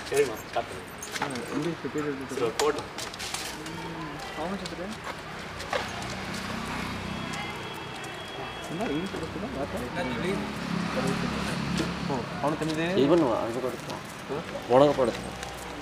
சரிம்மா ஸ்டார்ட் பண்ணு இங்கிலீஷ் பேர் சரி ஒரு கோட் காமன் சொல்லுங்க என்ன இங்கிலீஷ் பேசுனா வார்த்தை ஓ அவனுக்கு தெரிஞ்சது இவன் அது கொடுத்தோம் உனக்கு படுத்தோம்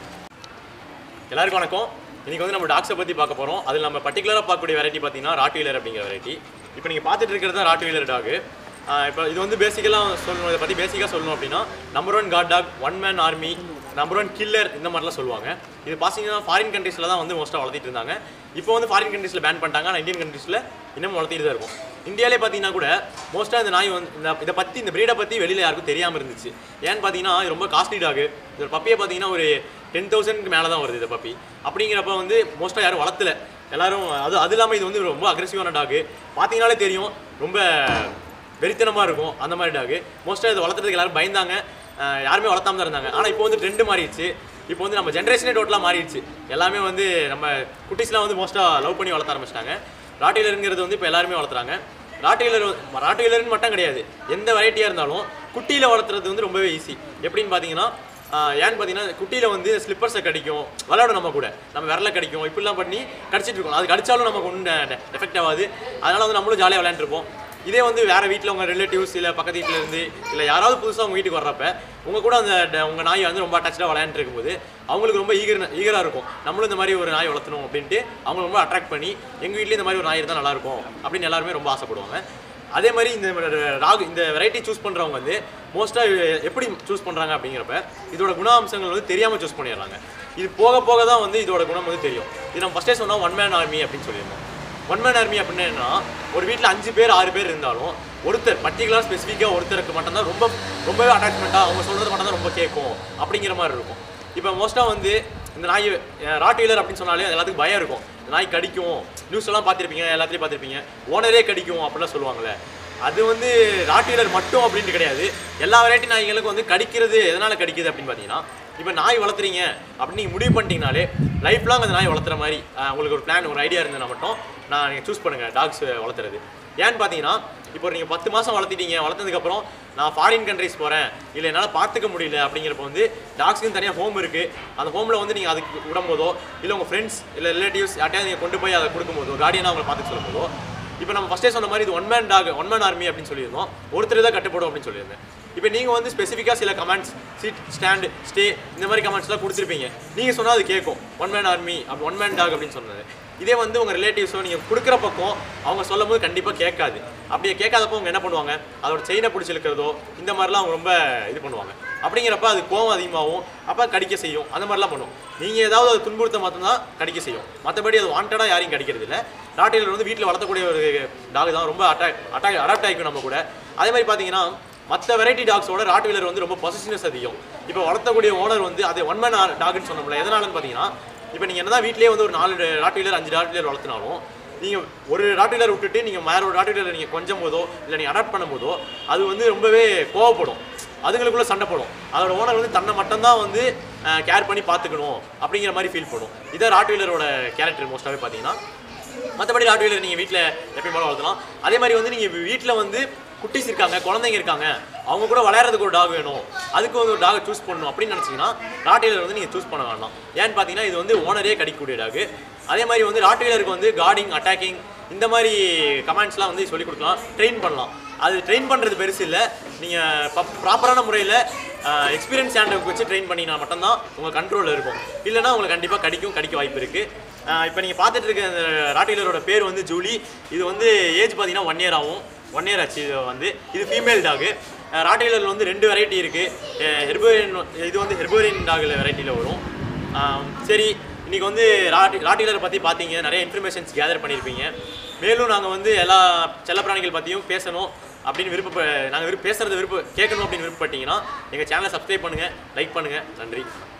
எல்லாருக்கும் வணக்கம் இன்னைக்கு வந்து நம்ம டாக்ஸை பற்றி பார்க்க போகிறோம் அதில் நம்ம பர்டிகுலராக பார்க்கக்கூடிய வெரைட்டி பார்த்தீங்கன்னா ராட்வீலர் அப்படிங்கிற வெரைட்டி இப்போ நீங்கள் பார்த்துட்டு இருக்கிறது தான் ராட்வீலர் டாக் இப்போ இது வந்து பேசிக்கலாக சொல்லணும் இதை பற்றி பேசிக்காக சொல்லணும் அப்படின்னா number one god dog one man army number one killer இந்த மாதிரிலாம் சொல்லுவாங்க இது பார்த்தீங்கன்னா ஃபாரின் கண்ட்ரீஸில் தான் வந்து மோஸ்ட்டாக வளர்த்திட்டு இருந்தாங்க இப்போ வந்து ஃபாரின் கண்ட்ரீஸில் பேன் பண்ணிட்டாங்க ஆனால் இந்தியன் கண்ட்ரீஸில் இன்னும் வளர்த்திட்டு தான் இருக்கும் இந்தியாவிலே பார்த்தீங்கன்னா கூட மோஸ்ட்டாக இந்த நாய் வந்து இந்த இதை பற்றி இந்த ப்ரீடை பற்றி வெளியில் யாருக்கும் தெரியாமல் இருந்துச்சு ஏன்னு பார்த்தீங்கன்னா இது ரொம்ப காஸ்ட்லி டாக் இந்த பப்பியை பார்த்தீங்கன்னா ஒரு டென் தௌசண்ட்க்கு மேலே தான் வருது இந்த பப்பி அப்படிங்கிறப்ப வந்து மோஸ்ட்டாக யாரும் வளர்த்தல எல்லாரும் அது அது இல்லாமல் இது வந்து ரொம்ப அக்ரெசிவான டாக் பார்த்தீங்கனாலே தெரியும் ரொம்ப வெறித்தனமாக இருக்கும் அந்த மாதிரி டாக் மோஸ்ட்டாக இது வளர்த்துறதுக்கு எல்லாரும் பயந்தாங்க அஹ் யாருமே வளர்த்தாம தான் இருந்தாங்க ஆனால் இப்போ வந்து ட்ரெண்டு மாறிடுச்சு இப்போ வந்து நம்ம ஜென்ரேஷனே டோட்டலாக மாறிடுச்சு எல்லாமே வந்து நம்ம குட்டீஸ்லாம் வந்து மோஸ்ட்டாக லவ் பண்ணி வளர்த்த ஆரம்பிச்சிட்டாங்க ராட்டிலருங்கிறது வந்து இப்போ எல்லாருமே வளர்த்துறாங்க ராட்டிலர் ராட்டிலர்னு மட்டும் கிடையாது எந்த வெரைட்டியாக இருந்தாலும் குட்டியில் வளர்த்துறது வந்து ரொம்பவே ஈஸி எப்படின்னு பார்த்தீங்கன்னா ஆஹ் ஏன்னு பார்த்தீங்கன்னா குட்டியில் வந்து ஸ்லிப்பர்ஸை கடிக்கும் விளையாடும் நம்ம கூட நம்ம விரல கடிக்கும் இப்படிலாம் பண்ணி கடிச்சிட்டு இருக்கோம் அது கடிச்சாலும் நமக்கு ஒன்றும் எஃபெக்ட் ஆகாது அதனால வந்து நம்மளும் ஜாலியாக விளையாண்டுருப்போம் இதே வந்து வேற வீட்டில் உங்கள் ரிலேட்டிவ்ஸ் இல்லை பக்கத்து வீட்டில் இருந்து இல்லை யாராவது புதுசாக உங்கள் வீட்டுக்கு வர்றப்ப உங்கள் கூட அந்த ட- உங்க நாய் வந்து ரொம்ப அட்டாச்சாக விளையாண்டு இருக்கும்போது அவங்களுக்கு ரொம்ப ஈகர் ஈகராக இருக்கும் நம்மளும் இந்த மாதிரி ஒரு நாய் வளர்த்தணும் அப்படின்ட்டு அவங்க ரொம்ப அட்ராக்ட் பண்ணி எங்கள் வீட்லேயும் இந்த மாதிரி ஒரு நாய் இருந்தால் நல்லா இருக்கும் அப்படின்னு எல்லாருமே ரொம்ப ஆசைப்படுவாங்க அதே மாதிரி இந்த ராகு இந்த வெரைட்டி சூஸ் பண்ணுறவங்க வந்து மோஸ்ட்டாக எப்படி சூஸ் பண்ணுறாங்க அப்படிங்கிறப்ப இதோட குணாம்சங்கள் வந்து தெரியாமல் சூஸ் பண்ணிடுறாங்க இது போக போக தான் வந்து இதோட குணம் வந்து தெரியும் இது நம்ம ஃபஸ்ட்டே சொன்னோம் ஒன் மேன் ஆர்மி அப்படின்னு சொல்லியிருந்தோம் ஒன் மேன் ஆர்மி அப்படின்னா ஒரு வீட்டில் அஞ்சு பேர் ஆறு பேர் இருந்தாலும் ஒருத்தர் பர்டிகுலர் ஸ்பெசிஃபிக்காக ஒருத்தருக்கு மட்டும்தான் ரொம்ப ரொம்பவே அட்டாச்மெண்ட்டாக அவங்க சொல்கிறது மட்டும் தான் ரொம்ப கேட்கும் அப்படிங்கிற மாதிரி இருக்கும் இப்போ மோஸ்ட்டாக வந்து இந்த நாய் ராட்வீலர் அப்படின்னு சொன்னாலே அது எல்லாத்துக்கும் பயம் இருக்கும் இந்த நாய் கடிக்கும் நியூஸ் எல்லாம் பார்த்துருப்பீங்க எல்லாத்துலேயும் பார்த்துருப்பீங்க ஓனரே கடிக்கும் அப்படிலாம் சொல்லுவாங்கல்ல அது வந்து ராட்வீலர் மட்டும் அப்படின்ட்டு கிடையாது எல்லா வெரைட்டி நாய்களுக்கும் வந்து கடிக்கிறது எதனால் கடிக்குது அப்படின்னு பார்த்தீங்கன்னா இப்போ நாய் வளர்த்துறீங்க அப்படின்னு நீங்கள் முடிவு பண்ணிட்டீங்கனாலே லைஃப் லாங் அந்த நாய் வளர்த்துற மாதிரி அஹ், உங்களுக்கு ஒரு பிளான் ஒரு ஐடியா இருந்ததுன்னா மட்டும் நான் நீங்கள் சூஸ் பண்ணுங்கள் டாக்ஸ் வளர்த்துறது ஏன்னு பார்த்தீங்கன்னா இப்போ நீங்கள் பத்து மாதம் வளர்த்திட்டீங்க வளர்த்ததுக்கப்புறம் நான் ஃபாரின் கண்ட்ரிஸ் போகிறேன் இல்லை என்னால் பார்த்துக்க முடியல அப்படிங்கிறப்ப வந்து டாக்ஸ்க்கு தனியாக ஹோம் இருக்குது அந்த ஹோமில் வந்து நீங்கள் அதுக்கு விடும்போதோ இல்லை உங்கள் ஃப்ரெண்ட்ஸ் இல்லை ரிலேட்டிவ்ஸ் யார்ட்டையாவது நீங்கள் கொண்டு போய் அதை கொடுக்கும்போதோ கார்டியனாக அவங்களை பார்த்துக்க சொல்லும்போதோ இப்போ நம்ம ஃபஸ்ட்டே சொன்ன மாதிரி இது one man dog one man army அப்படின்னு சொல்லியிருந்தோம் ஒருத்தர் தான் கட்டுப்படும் அப்படின்னு சொல்லியிருந்தேன் இப்போ நீங்கள் வந்து ஸ்பெசிஃபிக்காக சில கமெண்ட்ஸ் சீட் ஸ்டாண்டு ஸ்டே இந்த மாதிரி கமெண்ட்ஸ்லாம் கொடுத்துருப்பீங்க நீங்கள் சொன்னால் அது கேட்கும் ஒன் மேன் ஆர்மி அப்படி ஒன் மேன் டாக் அப்படின்னு சொன்னது இதே வந்து உங்கள் ரிலேட்டிவ்ஸோ நீங்கள் கொடுக்குற பக்கம் அவங்க சொல்லும் போது கண்டிப்பாக கேட்காது அப்படியே கேட்காதப்போ அவங்க என்ன பண்ணுவாங்க அதோட செயினை பிடிச்சி இழுக்கிறதோ இந்த மாதிரிலாம் அவங்க ரொம்ப இது பண்ணுவாங்க அப்படிங்கிறப்ப அது கோவம் அதிகமாகும் அப்போ கடிக்க செய்யும் அந்த மாதிரிலாம் பண்ணும் நீங்கள் ஏதாவது அது துன்புறுத்த மட்டும்தான் கடிக்க செய்யும் மற்றபடி அது வாண்டடாக யாரையும் கடிக்கிறது இல்லை ராட்டிலர் வந்து வீட்டில் வளர்த்தக்கூடிய ஒரு டாக் தான் ரொம்ப அட்டாக் அட்டாக் அடாப்ட் ஆகிக்கும் நம்ம கூட அதே மாதிரி பார்த்தீங்கன்னா மற்ற வெரைட்டி டாக்ஸோட ராட்வீலர் வந்து ரொம்ப பொசிஷனஸ் அதிகம் இப்போ வளர்த்தக்கூடிய ஓனர் வந்து அது ஒன் மேன் டாக்னு சொன்னோம்ல எதனாலன்னு பார்த்தீங்கன்னா இப்போ நீங்கள் என்னதான் வீட்லேயே வந்து ஒரு நாலு ராட்வீலர் அஞ்சு ராட்வீலர் வளர்த்தினாலும் நீங்கள் ஒரு ராட்வீலர் விட்டுட்டு நீங்கள் வேற ஒரு ராட்வீலர் நீங்கள் கொஞ்சம் போதோ இல்லை நீங்கள் அடாப்ட் பண்ணும்போதோ அது வந்து ரொம்பவே கோவப்படும் அதுங்களுக்குள்ள சண்டை போடும் அதோட ஓனர் வந்து தன்னை மட்டும்தான் வந்து கேர் பண்ணி பார்த்துக்கணும் அப்படிங்கிற மாதிரி ஃபீல் பண்ணும் இதான் ராட்வீலரோட கேரக்டர் மோஸ்ட்டாகவே பார்த்தீங்கன்னா மற்றபடி ராட்வீலர் நீங்கள் வீட்டில் எப்பயும் போல வளர்த்தலாம் அதே மாதிரி வந்து நீங்கள் வீட்டில் வந்து குட்டீஸ் இருக்காங்க குழந்தைங்க இருக்காங்க அவங்க கூட விளையாடுறதுக்கு ஒரு டாக் வேணும் அதுக்கு வந்து ஒரு டாக் சூஸ் பண்ணணும் அப்படின்னு நினச்சிங்கன்னா ராட்வீலர் வந்து நீங்கள் சூஸ் பண்ண வேண்டாம் ஏன்னு பார்த்தீங்கன்னா இது வந்து ஓனரே கடிக்கக்கூடிய டாக் அதே மாதிரி வந்து ராட்வீலருக்கு வந்து கார்டிங் அட்டாக்கிங் இந்த மாதிரி கமாண்ட்ஸ்லாம் வந்து சொல்லிக் கொடுக்கலாம் ட்ரெயின் பண்ணலாம் அது ட்ரெயின் பண்ணுறது பெருசு இல்லை நீங்கள் ப்ராப்பரான முறையில் எக்ஸ்பீரியன்ஸ் ஹேண்டவுக்கு வச்சு ட்ரெயின் பண்ணினா மட்டும்தான் உங்கள் கண்ட்ரோலில் இருக்கும் இல்லைன்னா உங்களுக்கு கண்டிப்பாக கடிக்கும் கடிக்க வாய்ப்பு இருக்குது இப்போ நீங்கள் பார்த்துட்டு இருக்க இந்த ராட்டிலரோட பேர் வந்து ஜூலி இது வந்து ஏஜ் பார்த்தீங்கன்னா ஒன் இயர் ஆகும் ஒன் இயர் ஆச்சு இது வந்து இது ஃபீமேல் டாகு ராட்டிலரில் வந்து ரெண்டு வெரைட்டி இருக்குது ஹெர்போரியன் இது வந்து ஹெர்போரியன் டாகில் வெரைட்டியில் வரும் ஆம், சரி இன்னைக்கு வந்து ராட்டி ராட்டிலரை பற்றி பார்த்தீங்க நிறைய இன்ஃபர்மேஷன்ஸ் கேதர் பண்ணியிருப்பீங்க மேலும் நாங்கள் வந்து எல்லா செல்லப்பிராணிகள் பற்றியும் பேசணும் அப்படின்னு விருப்ப நாங்கள் விருப்ப பேசுறது விருப்ப கேட்கணும் அப்படின்னு விருப்பப்பட்டீங்கன்னா எங்கள் சேனலை சப்ஸ்கிரைப் பண்ணுங்கள் லைக் பண்ணுங்கள் நன்றி